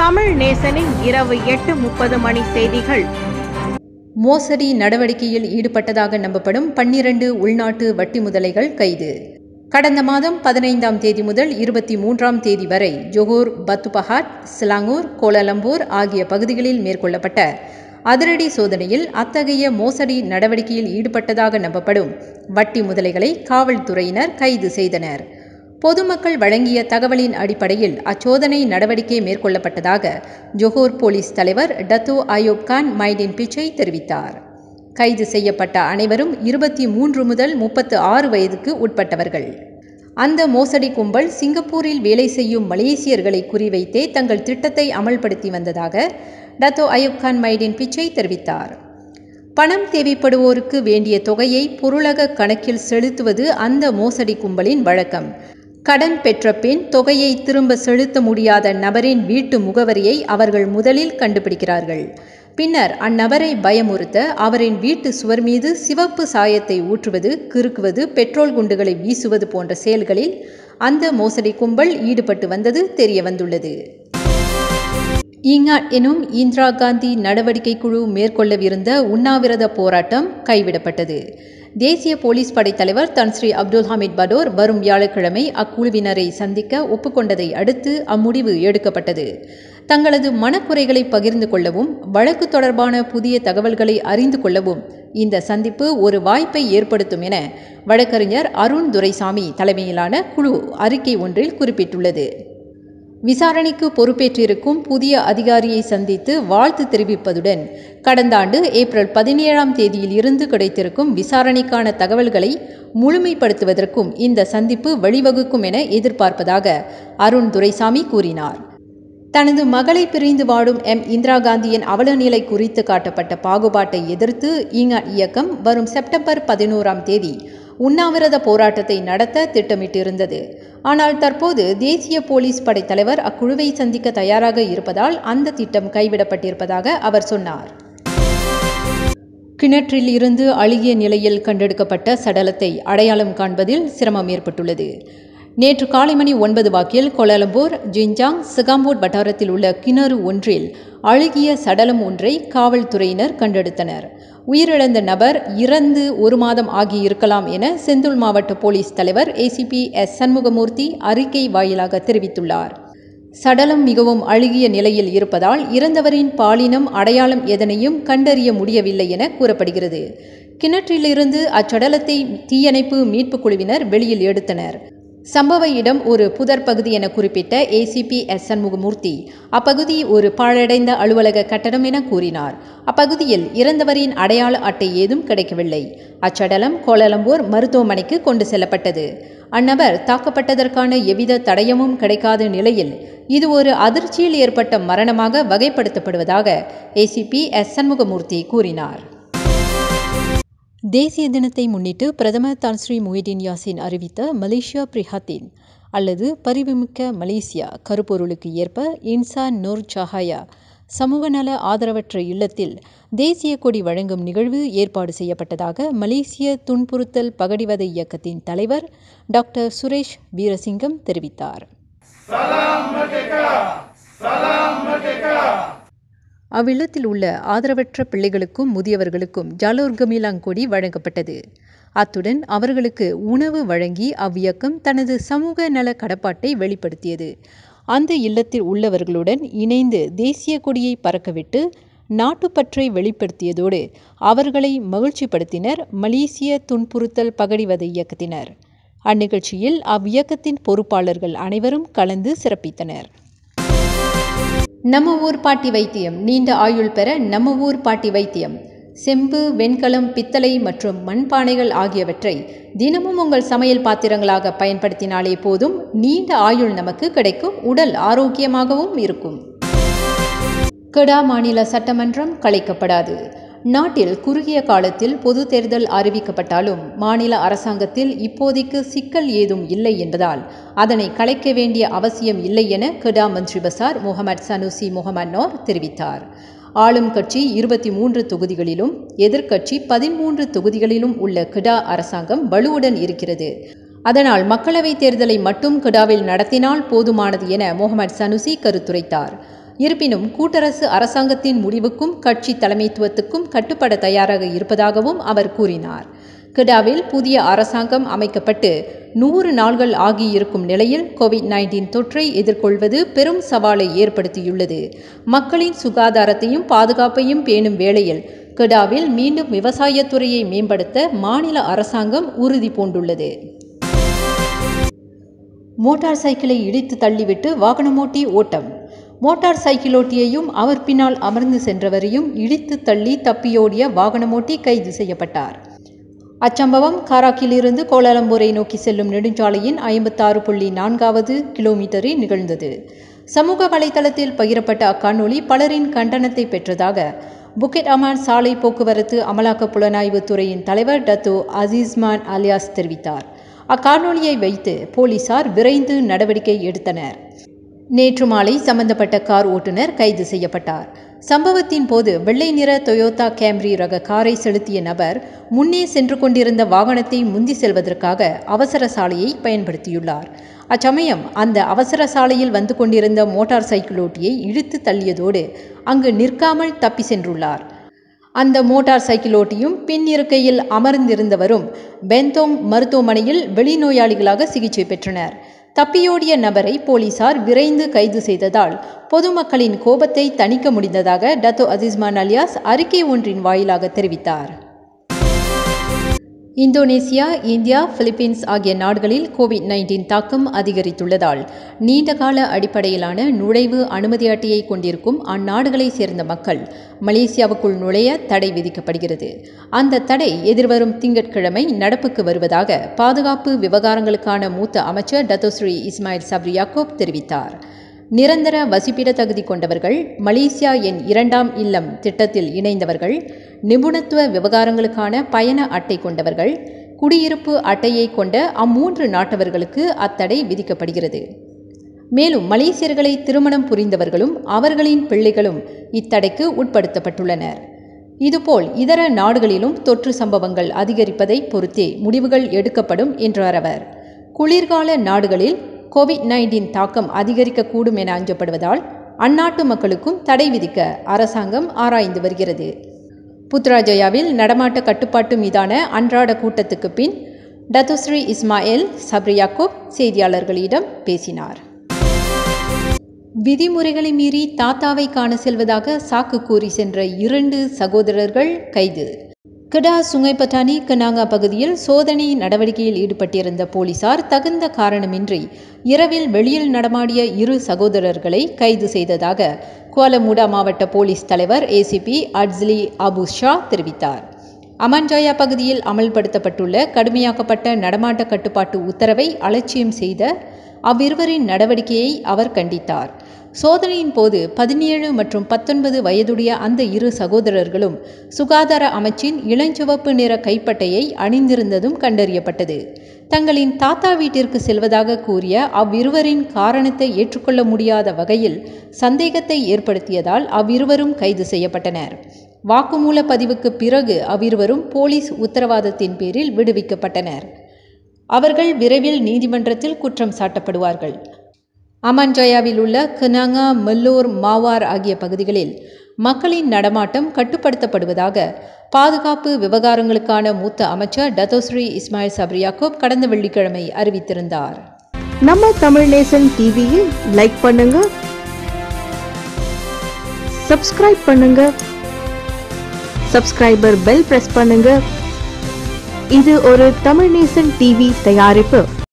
தமிழ் நேசனின் இரவு எட்டு முப்பது மணி செய்திகள் மோசடி நடவடிக்கையில் ஈடுபட்டதாக நம்பப்படும் பன்னிரண்டு உள்நாட்டு வட்டி முதலைகள் கைது கடந்த மாதம் பதினைந்தாம் தேதி முதல் இருபத்தி மூன்றாம் தேதி வரை ஜொகூர் பத்துபஹாட் சிலாங்கூர் கோலாலம்பூர் ஆகிய பகுதிகளில் மேற்கொள்ளப்பட்ட அதிரடி சோதனையில் அத்தகைய மோசடி நடவடிக்கையில் ஈடுபட்டதாக நம்பப்படும் வட்டி முதலைகளை காவல்துறையினர் கைது செய்தனர் பொதுமக்கள் வழங்கிய தகவலின் அடிப்படையில் அச்சோதனை நடவடிக்கை மேற்கொள்ளப்பட்டதாக ஜொஹூர் போலீஸ் தலைவர் டத்தோ அயூப் கான் மைடின் பிச்சை தெரிவித்தார் கைது செய்யப்பட்ட அனைவரும் இருபத்தி மூன்று முதல் முப்பத்து ஆறு வயதுக்கு உட்பட்டவர்கள் அந்த மோசடி கும்பல் சிங்கப்பூரில் வேலை செய்யும் மலேசியர்களை குறிவைத்தே தங்கள் திட்டத்தை அமல்படுத்தி வந்ததாக டத்தோ அயூப் கான் மைடின் பிச்சை தெரிவித்தார் பணம் தேவைப்படுவோருக்கு வேண்டிய தொகையை பொருளக கணக்கில் செலுத்துவது அந்த மோசடி கும்பலின் வழக்கம் கடன் பெற்ற பின் தொகையை திரும்ப செலுத்த முடியாத நபரின் வீட்டு முகவரியை அவர்கள் முதலில் கண்டுபிடிக்கிறார்கள் பின்னர் அந்நபரை பயமுறுத்த அவரின் வீட்டு சுவர் மீது சிவப்பு சாயத்தை ஊற்றுவது கிறுக்குவது பெட்ரோல் குண்டுகளை வீசுவது போன்ற செயல்களில் அந்த மோசடி கும்பல் ஈடுபட்டு வந்தது தெரிய வந்துள்ளது ஈங்காட் எனும் இந்திரா காந்தி நடவடிக்கை குழு மேற்கொள்ளவிருந்த உண்ணாவிரத போராட்டம் கைவிடப்பட்டது தேசிய போலீஸ் படைத்தலைவர் தன்ஸ்ரீ அப்துல் ஹமீத் படோர் வரும் வியாழக்கிழமை அக்குழுவினரை சந்திக்க ஒப்புக்கொண்டதை அடுத்து அம்முடிவு எடுக்கப்பட்டது தங்களது மனக்குறைகளை பகிர்ந்து கொள்ளவும் வழக்கு தொடர்பான புதிய தகவல்களை அறிந்து கொள்ளவும் இந்த சந்திப்பு ஒரு வாய்ப்பை ஏற்படுத்தும் என வழக்கறிஞர் அருண் துரைசாமி தலைமையிலான குழு அறிக்கை ஒன்றில் குறிப்பிட்டுள்ளது விசாரணைக்கு பொறுப்பேற்றிருக்கும் புதிய அதிகாரியை சந்தித்து வாழ்த்து தெரிவிப்பதுடன் கடந்த ஆண்டு ஏப்ரல் பதினேழாம் தேதியில் இருந்து கிடைத்திருக்கும் விசாரணைக்கான தகவல்களை முழுமைப்படுத்துவதற்கும் இந்த சந்திப்பு வழிவகுக்கும் என எதிர்பார்ப்பதாக அருண் துரைசாமி கூறினார் தனது மகளை பிரிந்து வாடும் எம் இந்திரா காந்தியின் அவலநிலை குறித்து காட்டப்பட்ட பாகுபாட்டை எதிர்த்து ஈங்கா இயக்கம் வரும் செப்டம்பர் பதினோராம் தேதி உண்ணாவிரத போராட்டத்தை நடத்த திட்டமிட்டிருந்தது ஆனால் தற்போது தேசிய போலீஸ் படைத்தலைவர் அக்குழுவை சந்திக்க தயாராக இருப்பதால் அந்த திட்டம் கைவிடப்பட்டிருப்பதாக அவர் சொன்னார் கிணற்றில் இருந்து அழுகிய நிலையில் கண்டெடுக்கப்பட்ட சடலத்தை அடையாளம் காண்பதில் சிரமம் ஏற்பட்டுள்ளது நேற்று காலை மணி ஒன்பது வாக்கில் கோலாலம்பூர் ஜின்ஜாங் சிகாம்போட் வட்டாரத்தில் உள்ள கிணறு ஒன்றில் அழுகிய சடலம் ஒன்றை காவல்துறையினர் கண்டெடுத்தனர் உயிரிழந்த நபர் இறந்து ஒரு மாதம் ஆகியிருக்கலாம் என செந்துல் மாவட்ட போலீஸ் தலைவர் ஏசிபி எஸ் சண்முகமூர்த்தி அறிக்கை வாயிலாக தெரிவித்துள்ளார் சடலம் மிகவும் அழுகிய நிலையில் இருப்பதால் இறந்தவரின் பாலினம் அடையாளம் எதனையும் கண்டறிய முடியவில்லை என கூறப்படுகிறது கிணற்றிலிருந்து அச்சடலத்தை தீயணைப்பு மீட்புக் குழுவினர் வெளியில் எடுத்தனர் சம்பவ இடம் ஒரு புதர் பகுதி என குறிப்பிட்ட ஏசிபி எஸ் சண்முகமூர்த்தி அப்பகுதி ஒரு பாழடைந்த அலுவலக கட்டடம் என கூறினார் அப்பகுதியில் இறந்தவரின் அடையாள அட்டை ஏதும் கிடைக்கவில்லை அச்சடலம் கோலாலம்பூர் மருத்துவமனைக்கு கொண்டு செல்லப்பட்டது அந்நபர் தாக்கப்பட்டதற்கான எவ்வித தடயமும் கிடைக்காத நிலையில் இது ஒரு அதிர்ச்சியில் ஏற்பட்ட மரணமாக வகைப்படுத்தப்படுவதாக ஏசிபி எஸ் சண்முகமூர்த்தி கூறினார் தேசிய தினத்தை முன்னிட்டு பிரதமர் தான் ஸ்ரீ முஹிதீன் யாசின் அறிவித்த மலேசியா பிரிஹாத்தின் அல்லது பரிவுமிக்க மலேசியா கருப்பொருளுக்கு ஏற்ப இன்சான் நூர் சஹாயா சமூக நல ஆதரவற்ற இல்லத்தில் தேசிய கொடி வழங்கும் நிகழ்வு ஏற்பாடு செய்யப்பட்டதாக மலேசிய துன்புறுத்தல் பகடிவத இயக்கத்தின் தலைவர் டாக்டர் சுரேஷ் வீரசிங்கம் தெரிவித்தார் அவ்வில்லத்தில் உள்ள ஆதரவற்ற பிள்ளைகளுக்கும் முதியவர்களுக்கும் ஜாலோர் கமிலாங் கொடி வழங்கப்பட்டது அத்துடன் அவர்களுக்கு உணவு வழங்கி அவ்வியக்கம் தனது சமூக நல கடப்பாட்டை வெளிப்படுத்தியது அந்த இல்லத்தில் உள்ளவர்களுடன் இணைந்து தேசிய கொடியை பறக்கவிட்டு நாட்டுப்பற்றை வெளிப்படுத்தியதோடு அவர்களை மகிழ்ச்சிப்படுத்தினர் மலேசிய துன்புறுத்தல் பகடிவத இயக்கத்தினர் அந்நிகழ்ச்சியில் அவ்வியக்கத்தின் பொறுப்பாளர்கள் அனைவரும் கலந்து சிறப்பித்தனர் நம்ம ஊர் பாட்டி வைத்தியம் நீண்ட ஆயுள் பெற நம்ம ஊர் பாட்டி வைத்தியம் செம்பு வெண்கலம் பித்தளை மற்றும் மண்பானைகள் ஆகியவற்றை தினமும் உங்கள் சமையல் பாத்திரங்களாக பயன்படுத்தினாலே போதும் நீண்ட ஆயுள் நமக்கு கிடைக்கும் உடல் ஆரோக்கியமாகவும் இருக்கும் கெடா மாநில சட்டமன்றம் கலைக்கப்படாது நாட்டில் குறுகிய காலத்தில் பொது தேர்தல் அறிவிக்கப்பட்டாலும் மாநில அரசாங்கத்தில் இப்போதைக்கு சிக்கல் ஏதும் இல்லை என்பதால் அதனை கலைக்க வேண்டிய அவசியம் இல்லை என கெடா மந்திரி பசார் முகமது சனுசி முகமது நோர் தெரிவித்தார் ஆளும் கட்சி இருபத்தி மூன்று தொகுதிகளிலும் எதிர்க்கட்சி பதிமூன்று தொகுதிகளிலும் உள்ள கிடா அரசாங்கம் வலுவுடன் இருக்கிறது அதனால் மக்களவைத் தேர்தலை மட்டும் கிடாவில் நடத்தினால் போதுமானது என முகமது சனுசி கருத்துரைத்தார் இருப்பினும் கூட்டரசு அரசாங்கத்தின் முடிவுக்கும் கட்சி தலைமைத்துவத்துக்கும் கட்டுப்பட தயாராக இருப்பதாகவும் அவர் கூறினார் கிடாவில் புதிய அரசாங்கம் அமைக்கப்பட்டு நூறு நாள்கள் ஆகியிருக்கும் நிலையில் கோவிட் நைன்டீன் தொற்றை எதிர்கொள்வது பெரும் சவாலை ஏற்படுத்தியுள்ளது மக்களின் சுகாதாரத்தையும் பாதுகாப்பையும் பேணும் வேளையில் கிடாவில் மீண்டும் விவசாயத்துறையை மேம்படுத்த மாநில அரசாங்கம் உறுதி பூண்டுள்ளது மோட்டார் சைக்கிளை இடித்து தள்ளிவிட்டு வாகனமோட்டி ஓட்டம் மோட்டார் சைக்கிளோட்டியையும் அவர் பின்னால் அமர்ந்து சென்றவரையும் இடித்து தள்ளி தப்பியோடிய வாகனமோட்டி கைது செய்யப்பட்டார் அச்சம்பவம் காராக்கிலிருந்து கோலாலம்பூரை நோக்கி செல்லும் நெடுஞ்சாலையின் ஐம்பத்தாறு புள்ளி நான்காவது கிலோமீட்டரில் நிகழ்ந்தது சமூக வலைதளத்தில் பகிரப்பட்ட அக்காணொளி பலரின் கண்டனத்தை பெற்றதாக புக்கெட் அமான் சாலை போக்குவரத்து அமலாக்க புலனாய்வு துறையின் தலைவர் டத்து அசீஸ்மான் அலியாஸ் தெரிவித்தார் அக்காணொளியை வைத்து போலீசார் விரைந்து நடவடிக்கை எடுத்தனர் நேற்று மாலை சம்பந்தப்பட்ட கார் ஓட்டுநர் கைது செய்யப்பட்டார் சம்பவத்தின் போது வெள்ளை நிற டொயோட்டா கேம்ரி ரக காரை செலுத்திய நபர் முன்னே சென்று கொண்டிருந்த வாகனத்தை முந்தி செல்வதற்காக அவசர சாலையை பயன்படுத்தியுள்ளார் அச்சமயம் அந்த அவசர சாலையில் வந்து கொண்டிருந்த மோட்டார் சைக்கிளோட்டியை இழுத்து தள்ளியதோடு அங்கு நிற்காமல் தப்பி சென்றுள்ளார் அந்த மோட்டார் சைக்கிளோட்டியும் பின் இருக்கையில் அமர்ந்திருந்தவரும் பெந்தோங் மருத்துவமனையில் வெளிநோயாளிகளாக சிகிச்சை பெற்றனர் தப்பியோடிய நபரை போலீசார் விரைந்து கைது செய்ததால் பொதுமக்களின் கோபத்தை தணிக்க முடிந்ததாக டத்தோ அசிஸ்மான் அலியாஸ் அறிக்கை ஒன்றின் வாயிலாக தெரிவித்தார் இந்தோனேசியா இந்தியா பிலிப்பீன்ஸ் ஆகிய நாடுகளில் கோவிட் நைன்டீன் தாக்கம் அதிகரித்துள்ளதால் நீண்டகால அடிப்படையிலான நுழைவு அனுமதி அட்டையை கொண்டிருக்கும் அந்நாடுகளைச் சேர்ந்த மக்கள் மலேசியாவுக்குள் நுழைய தடை விதிக்கப்படுகிறது அந்த தடை எதிர்வரும் திங்கட்கிழமை நடப்புக்கு வருவதாக பாதுகாப்பு விவகாரங்களுக்கான மூத்த அமைச்சர் டத்தோஸ்ரீ இஸ்மாயில் சப்ரி யாக்கோப் தெரிவித்தார் நிரந்தர வசிப்பிட தகுதி கொண்டவர்கள் மலேசியா என் இரண்டாம் இல்லம் திட்டத்தில் இணைந்தவர்கள் நிபுணத்துவ விவகாரங்களுக்கான பயண அட்டை கொண்டவர்கள் குடியிருப்பு அட்டையை கொண்ட அம்மூன்று நாட்டவர்களுக்கு அத்தடை விதிக்கப்படுகிறது மேலும் மலேசியர்களை திருமணம் புரிந்தவர்களும் அவர்களின் பிள்ளைகளும் இத்தடைக்கு உட்படுத்தப்பட்டுள்ளனர் இதுபோல் இதர நாடுகளிலும் தொற்று சம்பவங்கள் அதிகரிப்பதை பொறுத்தே முடிவுகள் எடுக்கப்படும் என்றார் அவர் குளிர்கால நாடுகளில் கோவிட் நைன்டீன் தாக்கம் அதிகரிக்கக்கூடும் என அஞ்சப்படுவதால் அந்நாட்டு மக்களுக்கும் தடை விதிக்க அரசாங்கம் ஆராய்ந்து வருகிறது புத்ராஜயாவில் நடமாட்ட கட்டுப்பாட்டு மீதான அன்றாட கூட்டத்துக்கு பின் டத்துஸ்ரீ இஸ்மாயில் சப்ரியாக்கோப் செய்தியாளர்களிடம் பேசினார் விதிமுறைகளை மீறி தாத்தாவை காண செல்வதாக சாக்கு கூறி சென்ற இரண்டு சகோதரர்கள் கைது கிடா சுங்கைப்பட்டாணி கனாங்கா பகுதியில் சோதனை நடவடிக்கையில் ஈடுபட்டிருந்த போலீசார் தகுந்த காரணமின்றி இரவில் வெளியில் நடமாடிய இரு சகோதரர்களை கைது செய்ததாக குவாலமுடா மாவட்ட போலீஸ் தலைவர் ஏசிபி அட்ஸ்லி அபு ஷா தெரிவித்தார் அமன்ஜாயா பகுதியில் அமல்படுத்தப்பட்டுள்ள கடுமையாக்கப்பட்ட நடமாட்ட கட்டுப்பாட்டு உத்தரவை அலட்சியம் செய்த அவ்விருவரின் நடவடிக்கையை அவர் கண்டித்தார் சோதனையின் போது பதினேழு மற்றும் பத்தொன்பது வயதுடைய அந்த இரு சகோதரர்களும் சுகாதார அமைச்சின் இளஞ்சிவப்பு நிற கைப்பட்டையை அணிந்திருந்ததும் கண்டறியப்பட்டது தங்களின் தாத்தா வீட்டிற்கு செல்வதாக கூறிய அவ்விருவரின் காரணத்தை ஏற்றுக்கொள்ள முடியாத வகையில் சந்தேகத்தை ஏற்படுத்தியதால் அவ்விருவரும் கைது செய்யப்பட்டனர் வாக்குமூல பதிவுக்கு பிறகு அவ்விருவரும் போலீஸ் உத்தரவாதத்தின் பேரில் விடுவிக்கப்பட்டனர் அவர்கள் விரைவில் நீதிமன்றத்தில் குற்றம் சாட்டப்படுவார்கள் அமன்ஜயாவில் உள்ள கனாங்கா மெல்லூர் மாவார் ஆகிய பகுதிகளில் மக்களின் நடமாட்டம் கட்டுப்படுத்தப்படுவதாக பாதுகாப்பு விவகாரங்களுக்கான மூத்த அமைச்சர் டத்தோஸ்ரீ இஸ்மாயில் சப்ரி யாக்கூப் கடந்த வெள்ளிக்கிழமை அறிவித்திருந்தார் நம்ம தமிழ் நேசன் டிவியை லைக் பண்ணுங்க சப்ஸ்கிரைப் பண்ணுங்க சப்ஸ்கிரைபர் பெல் பிரஸ் பண்ணுங்க இது ஒரு தமிழ் நேசன் டிவி தயாரிப்பு